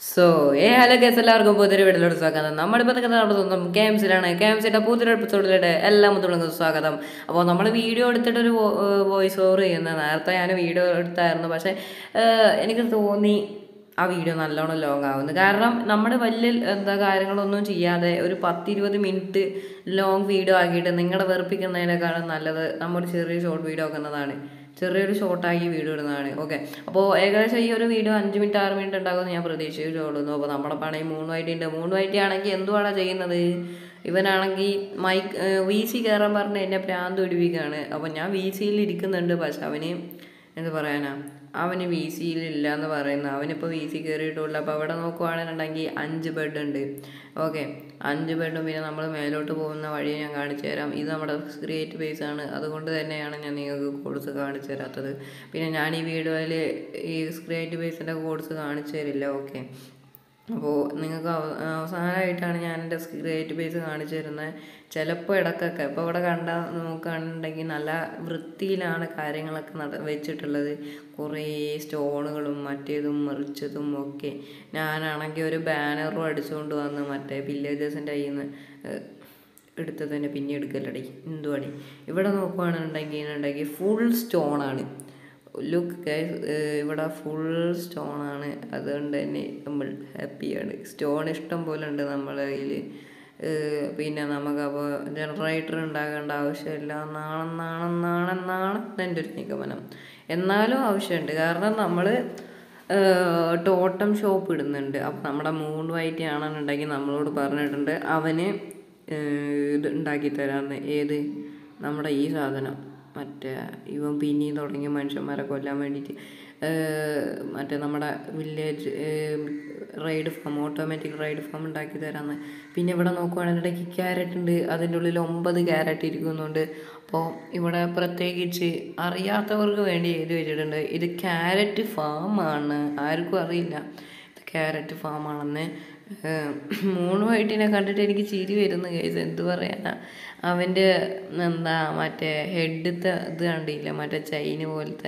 So ഏ hello guess എല്ലാവർക്കും പുതിയൊരു വീട്ടിലോട്ട് സ്വാഗതം നമ്മളിപ്പോൾ നിൽക്കുന്നത് സ്വന്തം ക്യാമ്സിലാണ് ക്യാമ്സിൻ്റെ പുതിയൊരു എപ്പിസോഡിലൂടെ എല്ലാ മുത്തുള്ളങ്ങൾക്ക് സ്വാഗതം അപ്പോൾ നമ്മൾ വീഡിയോ എടുത്തിട്ടൊരു വോയിസ് ഓവർ ചെയ്യുന്നത് നേരത്തെ ഞാൻ വീഡിയോ എടുത്തായിരുന്നു പക്ഷേ ഏഹ്, എനിക്ക് തോന്നി ആ വീഡിയോ നല്ലോണം ലോങ് ആവുന്നു കാരണം നമ്മൾ വലിയ എന്താ കാര്യങ്ങളൊന്നും ചെയ്യാതെ ഒരു പത്തിരുപത് മിനിറ്റ് ലോങ് വീഡിയോ ആക്കിയിട്ട് നിങ്ങളെ വെറുപ്പിക്കുന്നതിനേക്കാളും നല്ലത് നമ്മൾ ചെറിയ ഷോർട്ട് വീഡിയോ ആക്കുന്നതാണ് ചെറിയൊരു ഷോർട്ടാക്കി വീഡിയോ ഇടുന്നതാണ് ഓക്കെ അപ്പോൾ ഏകദേശം ഈ ഒരു വീഡിയോ അഞ്ച് മിനിറ്റ് ആറ് മിനിറ്റ് ഉണ്ടാകുമെന്ന് ഞാൻ പ്രതീക്ഷിച്ചുകൊള്ളുന്നു അപ്പോൾ നമ്മുടെ പണി മൂന്ന് വൈറ്റി ഉണ്ട് മൂന്ന് വൈറ്റി ആണെങ്കിൽ എന്തുവാണ് ചെയ്യുന്നത് ഇവനാണെങ്കിൽ മൈക്ക് വി സി കയറാൻ പറഞ്ഞ് എന്നെ പ്രാന്ത് പിടിപ്പിക്കുകയാണ് അപ്പോൾ ഞാൻ വി സിയിൽ ഇരിക്കുന്നുണ്ട് പക്ഷെ അവന് എന്ത് പറയാനാ അവന് വി സിയിൽ ഇല്ല എന്ന് പറയുന്നു അവനിപ്പോൾ വി സി കയറിയിട്ടുള്ളൂ അപ്പോൾ അവിടെ നോക്കുവാണെന്നുണ്ടെങ്കിൽ അഞ്ച് ബെഡ് ഉണ്ട് ഓക്കെ അഞ്ച് ബെഡും പിന്നെ നമ്മൾ മേലോട്ട് പോകുന്ന വഴി ഞാൻ കാണിച്ചു തരാം ഇത് നമ്മുടെ ക്രിയേറ്റ് ബേസ് ആണ് അതുകൊണ്ട് തന്നെയാണ് ഞാൻ നിങ്ങൾക്ക് കോഴ്സ് കാണിച്ചു തരാത്തത് പിന്നെ ഞാൻ ഈ വീഡിയോയിൽ ഈ ക്രിയേറ്റ് ബേസിൻ്റെ കോഴ്സ് കാണിച്ചു തരില്ല ഓക്കെ അപ്പോൾ നിങ്ങൾക്ക് അവ- അവസാനമായിട്ടാണ് ഞാൻ എൻ്റെ ക്രിയേറ്റ് ബേസ് കാണിച്ചു തരുന്നത് ചിലപ്പോൾ ഇടക്കൊക്കെ ഇപ്പോൾ ഇവിടെ കണ്ട നോക്കുകയാണെന്നുണ്ടെങ്കിൽ നല്ല വൃത്തിയിലാണ് കാര്യങ്ങളൊക്കെ നട വെച്ചിട്ടുള്ളത് കുറേ സ്റ്റോണുകളും മറ്റേതും മറിച്ചതും ഒക്കെ ഞാനാണെങ്കിൽ ഒരു ബാനറും അടിച്ചുകൊണ്ട് വന്ന് മറ്റേ വില്ലേജേഴ്സിൻ്റെ കയ്യിൽ നിന്ന് എടുത്തത് തന്നെ പിന്നെ എടുക്കല്ലടി എന്തുവാടി ഇവിടെ നോക്കുകയാണെന്നുണ്ടെങ്കിൽ ഉണ്ടെങ്കിൽ ഫുൾ സ്റ്റോണാണ് ലുക്ക് ഗൈസ് ഇവിടെ ഫുൾ സ്റ്റോൺ ആണ് അതുകൊണ്ട് തന്നെ നമ്മൾ ഹാപ്പിയാണ് സ്റ്റോൺ ഇഷ്ടം പോലെ ഉണ്ട് നമ്മളെ കയ്യിൽ പിന്നെ നമുക്കപ്പോൾ ജനറേറ്റർ ഉണ്ടാകേണ്ട ആവശ്യമില്ല നാണം നാണം നാണം നാണം എൻ്റെ ഒരു നിഗമനം എന്നാലും ആവശ്യമുണ്ട് കാരണം നമ്മൾ ടോട്ടം ഷോപ്പ് ഇടുന്നുണ്ട് അപ്പം നമ്മുടെ മൂൺ വൈറ്റ് ആണെന്നുണ്ടെങ്കിൽ നമ്മളോട് പറഞ്ഞിട്ടുണ്ട് അവന് ഏഹ് ഇത് ഉണ്ടാക്കി തരാമെന്ന് ഏത് നമ്മുടെ ഈ സാധനം മറ്റേ ഇവൻ പിന്നെയും തുടങ്ങിയ മനുഷ്യന്മാരെ കൊല്ലാൻ വേണ്ടിയിട്ട് ഏഹ് മറ്റേ നമ്മുടെ village ride farm automatic ride farm ഉണ്ടാക്കി തരാമെന്ന് പിന്നെ ഇവിടെ നോക്കുവാണെന്നുണ്ടെങ്കിൽ ക്യാരറ്റ് ഉണ്ട് അതിൻ്റെ ഉള്ളിൽ ഒമ്പത് ക്യാരറ്റ് ഇരിക്കുന്നുണ്ട് അപ്പോൾ ഇവിടെ പ്രത്യേകിച്ച് അറിയാത്തവർക്ക് വേണ്ടി എഴുതി വെച്ചിട്ടുണ്ട് ഇത് ക്യാരറ്റ് ഫാമാണ് ആർക്കും അറിയില്ല ഇത് ക്യാരറ്റ് ഫാമാണെന്ന് മൂന്ന് വൈറ്റിനെ കണ്ടിട്ട് എനിക്ക് ചിരി വരുന്നു കേസ് എന്ത് പറയാനാ അവൻ്റെ എന്താ മറ്റേ ഹെഡത്തെ ഇത് കണ്ടില്ല മറ്റേ ചൈന് പോലത്തെ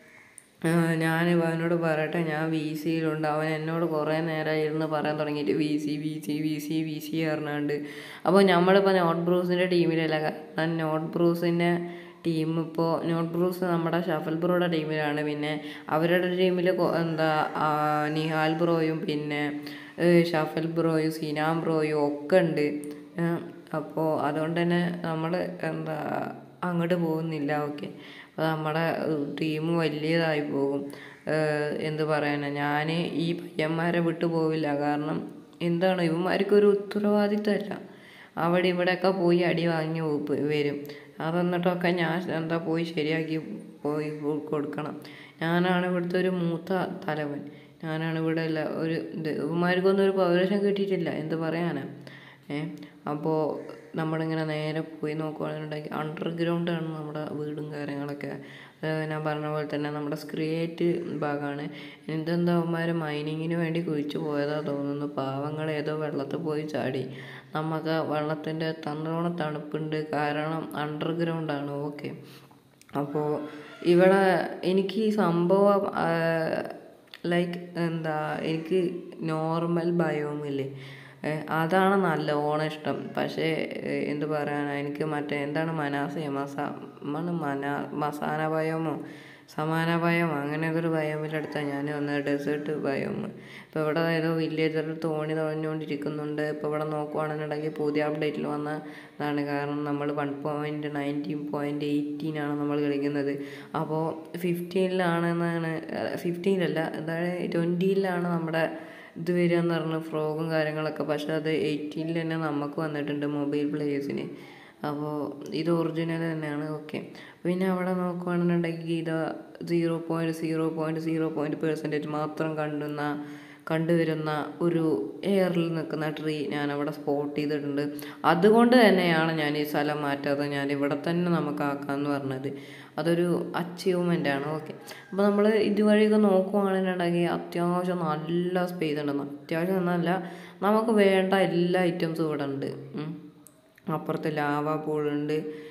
ഞാൻ അവനോട് പറയട്ടെ ഞാൻ വി സിയിലുണ്ട് അവൻ എന്നോട് കുറേ നേരമായി ഇരുന്ന് പറയാൻ തുടങ്ങിയിട്ട് V C V C V C V C പറഞ്ഞുകൊണ്ട് അപ്പോൾ നമ്മളിപ്പോൾ നോട്ട് ബ്രൂസിൻ്റെ ടീമിലല്ല കാരണം നോട്ട് ബ്രൂസിൻ്റെ ടീം ഇപ്പോൾ നോട്ട് ബ്രൂസ് നമ്മുടെ ഷഫൽ ബ്രോയുടെ ടീമിലാണ് പിന്നെ അവരുടെ ടീമിൽ എന്താ ആ, നിഹാൽ ബ്രോയും പിന്നെ ഏഹ്, ഷഫൽ ബ്രോയും സിനാം ബ്രോയും ഒക്കെ ഉണ്ട് അപ്പോൾ അതുകൊണ്ട് തന്നെ നമ്മൾ എന്താ അങ്ങോട്ട് പോകുന്നില്ല ഓക്കെ അപ്പോൾ നമ്മുടെ ടീം വലിയതായി പോകും ഏഹ് എന്ത് പറയാനാ ഞാൻ ഈ പയ്യന്മാരെ വിട്ടു പോവില്ല കാരണം എന്താണ് ഇവന്മാർക്കൊരു ഉത്തരവാദിത്തമല്ല അവിടെ ഇവിടെയൊക്കെ പോയി അടി വാങ്ങി പോ- വരും അതെന്നിട്ടൊക്കെ ഞാൻ എന്താ പോയി ശരിയാക്കി പോയി കൊ- കൊടുക്കണം ഞാനാണ് ഇവിടുത്തെ ഒരു മൂത്ത തലവൻ ഞാനാണ് ഇവിടെ എല്ലാ ഒരു ഇത് ഇവന്മാർക്കൊന്നും ഒരു പൗരഷം കിട്ടിയിട്ടില്ല എന്ത് പറയാനാ ഏ അപ്പോൾ നമ്മളിങ്ങനെ നേരെ പോയി നോക്കുകയാണെന്നുണ്ടെങ്കിൽ അണ്ടർഗ്രൗണ്ടാണ് നമ്മുടെ വീടും കാര്യങ്ങളൊക്കെ അതായത് ഞാൻ പറഞ്ഞ പോലെ തന്നെ നമ്മുടെ സ്ക്രിയേറ്റ് ഭാഗമാണ് ഇതെന്താ അവന്മാർ മൈനിങ്ങിന് വേണ്ടി കുഴിച്ചു പോയതാ തോന്നുന്നു പാവങ്ങൾ ഏതോ വെള്ളത്തിൽ പോയി ചാടി നമുക്ക് വെള്ളത്തിൻ്റെ തന്നോണം തണുപ്പുണ്ട് കാരണം അണ്ടർഗ്രൗണ്ടാണ് ഓക്കെ അപ്പോൾ ഇവിടെ എനിക്ക് ഈ സംഭവം ലൈക്ക് എന്താ എനിക്ക് നോർമൽ ബയോമില്ലേ ഏഹ് അതാണ് നല്ലോണം ഇഷ്ടം പക്ഷേ ഏഹ് എന്ത് പറയാനാ എനിക്ക് മറ്റേ എന്താണ് മനാസയോ മസ മണ് മന മസാന ബയോമോ സമാന ബയോമോ അങ്ങനെ ഏതൊരു ബയോമിലെടുത്താണ് ഞാൻ വന്നത് ഡെസേർട്ട് ബയോം ഇപ്പോൾ ഇവിടെ ഏതോ വില്ലേജറിൽ തോണി തുഴഞ്ഞുകൊണ്ടിരിക്കുന്നുണ്ട് ഇപ്പോൾ ഇവിടെ നോക്കുവാണെന്നുണ്ടെങ്കിൽ പുതിയ അപ്ഡേറ്റിൽ വന്ന ഇതാണ് കാരണം നമ്മൾ വൺ പോയിൻറ്റ് നയൻറ്റീൻ പോയിൻറ്റ് എയ്റ്റീനാണ് നമ്മൾ കളിക്കുന്നത് അപ്പോൾ ഫിഫ്റ്റീനിലാണെന്നാണ് ഫിഫ്റ്റീനിലല്ല അതായത് ട്വൻറ്റിയിലാണ് നമ്മുടെ ഇത് വരിക എന്ന് പറഞ്ഞ ഫ്രോഗും കാര്യങ്ങളൊക്കെ പക്ഷെ അത് എയ്റ്റീനിൽ തന്നെ നമുക്ക് വന്നിട്ടുണ്ട് മൊബൈൽ പ്ലേയേഴ്സിന് അപ്പോൾ ഇത് ഒറിജിനൽ തന്നെയാണ് ഓക്കെ പിന്നെ അവിടെ നോക്കുകയാണെന്നുണ്ടെങ്കിൽ ഇത് zero point zero point zero point percentage മാത്രം കണ്ടുന്ന കണ്ടുവരുന്ന ഒരു എയറിൽ നിൽക്കുന്ന ട്രീ ഞാൻ അവിടെ സ്പോട്ട് ചെയ്തിട്ടുണ്ട് അതുകൊണ്ട് തന്നെയാണ് ഞാൻ ഈ സ്ഥലം മാറ്റാതെ ഞാൻ ഇവിടെ തന്നെ നമുക്ക് ആക്കാമെന്ന് പറഞ്ഞത് അതൊരു അച്ചീവ്മെൻ്റ് ആണ് ഓക്കെ അപ്പോൾ നമ്മൾ ഇതുവഴിയൊക്കെ നോക്കുവാണെന്നുണ്ടെങ്കിൽ അത്യാവശ്യം നല്ല സ്പേസ് ഉണ്ട് അത്യാവശ്യം എന്നല്ല നമുക്ക് വേണ്ട എല്ലാ ഐറ്റംസും ഇവിടെ ഉണ്ട് ഉം. അപ്പുറത്ത് ലാവ പൂളുണ്ട്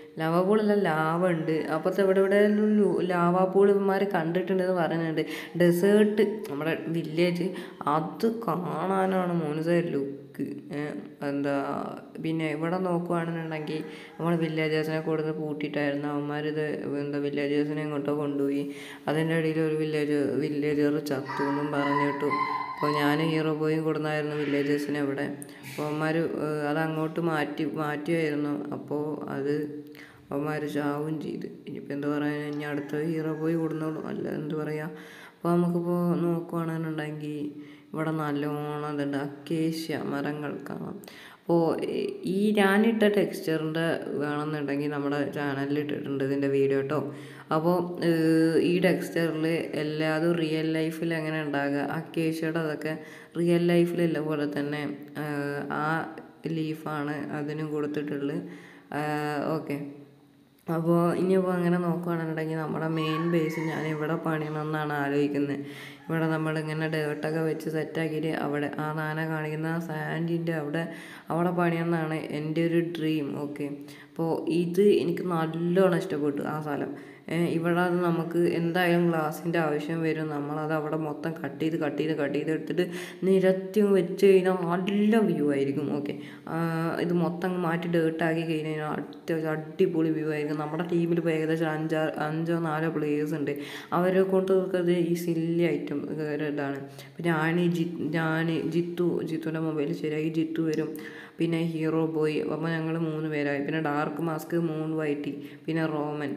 ലാവ പൂളല്ല ലാവ ഉണ്ട് അപ്പോഴത്തെ ഇവിടെ ഇവിടെ ലാവ പൂൾ ഇവന്മാർ കണ്ടിട്ടുണ്ടെന്ന് പറയുന്നുണ്ട് ഡെസേർട്ട് നമ്മുടെ വില്ലേജ് അത് കാണാനാണ് മോനുസ ലുക്ക് എന്താ പിന്നെ ഇവിടെ നോക്കുവാണെന്നുണ്ടെങ്കിൽ നമ്മൾ വില്ലേജേഴ്സിനെ കൂടുതൽ പൂട്ടിയിട്ടായിരുന്നു അവന്മാരിത് എന്താ വില്ലേജേഴ്സിനെ ഇങ്ങോട്ടോ കൊണ്ടുപോയി അതിൻ്റെ ഇടയിൽ ഒരു വില്ലേജ് വില്ലേജർ ചത്തു എന്നും പറഞ്ഞിട്ടു അപ്പോൾ ഞാൻ ഹീറോ ബോയും കൊടുന്നായിരുന്നു വില്ലേജേഴ്സിനെ ഇവിടെ അപ്പോൾ അവന്മാർ അത് അങ്ങോട്ട് മാറ്റി മാറ്റിയായിരുന്നു അപ്പോൾ അത് അവന്മാർ ചാവും ചെയ്ത് ഇനിയിപ്പോൾ എന്താ പറയുക ഇനി അടുത്ത ഹീറോ ബോയ് കൊടുന്നോളൂ അല്ല എന്ത് പറയുക അപ്പോൾ നമുക്കിപ്പോൾ നോക്കുവാണെന്നുണ്ടെങ്കിൽ ഇവിടെ നല്ലോണം അതുണ്ട് അക്കേഷ്യ മരങ്ങൾ കാണാം അപ്പോൾ ഈ ഞാനിട്ട ടെക്സ്ചറിൻ്റെ വേണമെന്നുണ്ടെങ്കിൽ നമ്മുടെ ചാനലിൽ ഇട്ടിട്ടുണ്ട് ഇതിൻ്റെ വീഡിയോ കേട്ടോ അപ്പോൾ ഈ ടെക്സ്ചറിൽ എല്ലാതും റിയൽ ലൈഫിൽ എങ്ങനെ ഉണ്ടാകുക അക്കേഷ്യയുടെ അതൊക്കെ റിയൽ ലൈഫിലുള്ള പോലെ തന്നെ ആ ലീഫാണ് അതിനും കൊടുത്തിട്ടുള്ളത് ഓക്കെ അപ്പോൾ ഇനിയിപ്പോൾ അങ്ങനെ നോക്കുകയാണെന്നുണ്ടെങ്കിൽ നമ്മുടെ മെയിൻ ബേസ് ഞാൻ ഇവിടെ പണിയണമെന്നാണ് ആലോചിക്കുന്നത് ഇവിടെ നമ്മളിങ്ങനെ ഡേർട്ടൊക്കെ വെച്ച് സെറ്റാക്കിയിട്ട് അവിടെ ആ നാന കാണിക്കുന്ന ആ സാൻഡിൻ്റെ അവിടെ അവിടെ പണിയെന്നാണ് എൻ്റെ ഒരു ഡ്രീം ഓക്കെ അപ്പോൾ ഇത് എനിക്ക് നല്ലോണം ഇഷ്ടപ്പെട്ടു ആ സ്ഥലം ഇവിടെ അത് നമുക്ക് എന്തായാലും ഗ്ലാസിൻ്റെ ആവശ്യം വരും നമ്മളത് അവിടെ മൊത്തം കട്ട് ചെയ്ത് കട്ട് ചെയ്ത് കട്ട് ചെയ്ത് എടുത്തിട്ട് നിരത്തി വെച്ച് കഴിഞ്ഞാൽ നല്ല വ്യൂ ആയിരിക്കും ഓക്കെ ഇത് മൊത്തം മാറ്റി ഡേർട്ടാക്കി കഴിഞ്ഞാൽ അത്യാവശ്യം അടിപൊളി വ്യൂ ആയിരിക്കും നമ്മുടെ ടീമിൽ ഇപ്പോൾ ഏകദേശം അഞ്ചാ അഞ്ചോ നാലോ പ്ലേയേഴ്സ് ഉണ്ട് അവരെ കൊണ്ട് നോക്കുന്നത് ഈ സില്ലി ഐറ്റം ഇതാണ് ഇപ്പം ഞാൻ ജി ഞാൻ ജിത്തു ജിത്തുവിൻ്റെ മൊബൈൽ ശരിയാക്കി ജിത്തു വരും പിന്നെ ഹീറോ ബോയ് അപ്പോൾ ഞങ്ങൾ മൂന്ന് പേരായി പിന്നെ ഡാർക്ക് മാസ്ക് മൂൺ വൈറ്റി പിന്നെ റോമൻ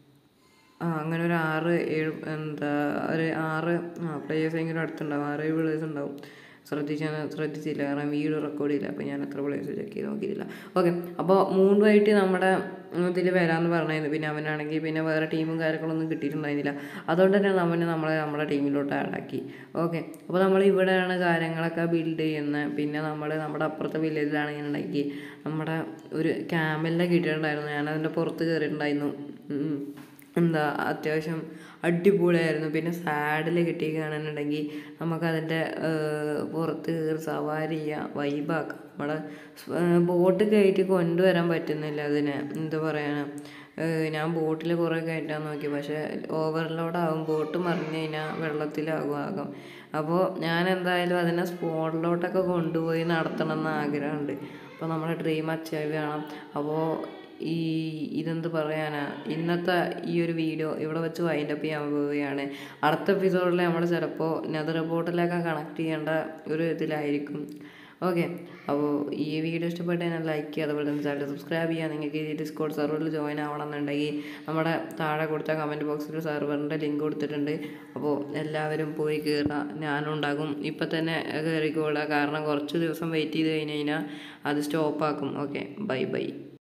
ആ അങ്ങനെ ഒരു ആറ് ഏഴ് എന്താ ഒരു ആറ് ആ പ്ലേയേഴ്സ് എങ്കിലും അടുത്തുണ്ടാവും ആറ് ഏഴ് പ്ലേയേഴ്സ് ഉണ്ടാവും ശ്രദ്ധിച്ചാൽ ശ്രദ്ധിച്ചില്ല കാരണം വീഡിയോ റെക്കോർഡ് ചെയ്യില്ല അപ്പോൾ ഞാൻ എത്ര പ്ലേയേഴ്സ് ചെക്ക് ചെയ്ത് നോക്കിയില്ല ഓക്കെ അപ്പോൾ മൂന്ന് വൈറ്റ് നമ്മുടെ ഇതിൽ വരാമെന്ന് പറഞ്ഞായിരുന്നു പിന്നെ അവനാണെങ്കിൽ പിന്നെ വേറെ ടീമും കാര്യങ്ങളൊന്നും കിട്ടിയിട്ടുണ്ടായിരുന്നില്ല അതുകൊണ്ട് തന്നെ അവനെ നമ്മളെ നമ്മുടെ ടീമിലോട്ട് ആഡാക്കി ഓക്കെ അപ്പോൾ നമ്മൾ ഇവിടെയാണ് കാര്യങ്ങളൊക്കെ ബിൽഡ് ചെയ്യുന്നത് പിന്നെ നമ്മൾ നമ്മുടെ അപ്പുറത്തെ വില്ലേജിലാണെന്നുണ്ടെങ്കിൽ നമ്മുടെ ഒരു ക്യാമലിനെ കിട്ടിയിട്ടുണ്ടായിരുന്നു ഞാനതിൻ്റെ പുറത്ത് കയറിയിട്ടുണ്ടായിരുന്നു എന്താ അത്യാവശ്യം അടിപൊളിയായിരുന്നു പിന്നെ സാഡിൽ കിട്ടിയിരിക്കുകയാണെന്നുണ്ടെങ്കിൽ നമുക്കതിൻ്റെ പുറത്ത് കയറി സവാരി ചെയ്യാം വൈബാക്കാം നമ്മുടെ ബോട്ട് കയറ്റി കൊണ്ടുവരാൻ പറ്റുന്നില്ല അതിനെ എന്താ പറയാനാ ഞാൻ ബോട്ടിൽ കുറേ കയറ്റാൻ നോക്കി പക്ഷേ ഓവർലോഡ് ആകും ബോട്ട് മറിഞ്ഞു കഴിഞ്ഞാൽ വെള്ളത്തിലാകും ആകും അപ്പോൾ ഞാൻ എന്തായാലും അതിനെ സ്പോട്ടിലോട്ടൊക്കെ കൊണ്ടുപോയി നടത്തണം എന്ന് ആഗ്രഹമുണ്ട് അപ്പോൾ നമ്മുടെ ഡ്രീം അച്ചീവ് ചെയ്യണം അപ്പോൾ ഈ ഇതെന്ത് പറയാനാ ഇന്നത്തെ ഈ ഒരു വീഡിയോ ഇവിടെ വെച്ച് വൈൻഡപ്പ് ചെയ്യാൻ പോവുകയാണ് അടുത്ത എപ്പിസോഡിൽ നമ്മൾ ചിലപ്പോൾ നെതർ റിപ്പോർട്ടിലൊക്കെ കണക്ട് ചെയ്യേണ്ട ഒരു ഇതിലായിരിക്കും ഓക്കെ അപ്പോൾ ഈ വീഡിയോ ഇഷ്ടപ്പെട്ട് കഴിഞ്ഞാൽ ലൈക്ക് ചെയ്യുക അതുപോലെ തന്നെ ചാനൽ സബ്സ്ക്രൈബ് ചെയ്യുക നിങ്ങൾക്ക് ഈ ഡിസ്കോഡ് സെർവറിൽ ജോയിൻ ആവണമെന്നുണ്ടെങ്കിൽ നമ്മുടെ താഴെ കൊടുത്ത കമൻറ്റ് ബോക്സിൽ സെർവറിൻ്റെ ലിങ്ക് കൊടുത്തിട്ടുണ്ട് അപ്പോൾ എല്ലാവരും പോയി കയറുക ഞാനും ഉണ്ടാകും ഇപ്പം തന്നെ കയറിക്കോളുക കാരണം കുറച്ച് ദിവസം വെയിറ്റ് ചെയ്ത് കഴിഞ്ഞ് കഴിഞ്ഞാൽ അത് സ്റ്റോപ്പാക്കും ഓക്കെ ബൈ ബൈ